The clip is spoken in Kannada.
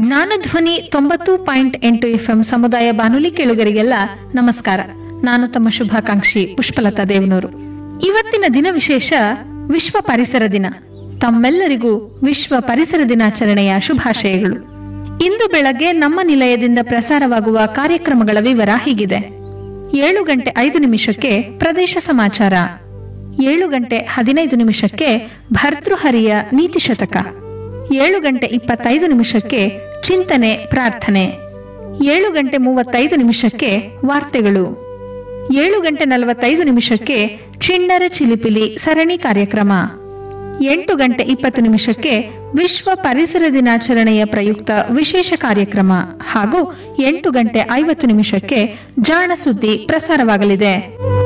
ಜ್ಞಾನಧ್ವನಿ ತೊಂಬತ್ತು ಪಾಯಿಂಟ್ ಎಂಟು ಎಫ್ಎಂ ಸಮುದಾಯ ಬಾನುಲಿ ಕೇಳುಗರಿಗೆಲ್ಲ ನಮಸ್ಕಾರ ನಾನು ತಮ್ಮ ಶುಭಾಕಾಂಕ್ಷಿ ಪುಷ್ಪಲತಾ ದೇವನೂರು ಇವತ್ತಿನ ದಿನ ವಿಶೇಷ ವಿಶ್ವ ಪರಿಸರ ದಿನ ತಮ್ಮೆಲ್ಲರಿಗೂ ವಿಶ್ವ ಪರಿಸರ ದಿನಾಚರಣೆಯ ಶುಭಾಶಯಗಳು ಇಂದು ಬೆಳಗ್ಗೆ ನಮ್ಮ ನಿಲಯದಿಂದ ಪ್ರಸಾರವಾಗುವ ಕಾರ್ಯಕ್ರಮಗಳ ವಿವರ ಹೀಗಿದೆ ಏಳು ಗಂಟೆ ಐದು ನಿಮಿಷಕ್ಕೆ ಪ್ರದೇಶ ಸಮಾಚಾರ ಏಳು ಗಂಟೆ ಹದಿನೈದು ನಿಮಿಷಕ್ಕೆ ಭರ್ತೃಹರಿಯ ನೀತಿ ಶತಕ ಏಳು ಗಂಟೆ ಇಪ್ಪತ್ತೈದು ನಿಮಿಷಕ್ಕೆ ಚಿಂತನೆ ಪ್ರಾರ್ಥನೆ ಏಳು ಗಂಟೆ ಮೂವತ್ತೈದು ನಿಮಿಷಕ್ಕೆ ವಾರ್ತೆಗಳು ಏಳು ಗಂಟೆ ನಲವತ್ತೈದು ನಿಮಿಷಕ್ಕೆ ಚಿಣ್ಣರ ಚಿಲಿಪಿಲಿ ಸರಣಿ ಕಾರ್ಯಕ್ರಮ ಎಂಟು ಗಂಟೆ ಇಪ್ಪತ್ತು ನಿಮಿಷಕ್ಕೆ ವಿಶ್ವ ಪರಿಸರ ದಿನಾಚರಣೆಯ ಪ್ರಯುಕ್ತ ವಿಶೇಷ ಕಾರ್ಯಕ್ರಮ ಹಾಗೂ ಎಂಟು ಗಂಟೆ ಐವತ್ತು ನಿಮಿಷಕ್ಕೆ ಜಾಣ ಸುದ್ದಿ ಪ್ರಸಾರವಾಗಲಿದೆ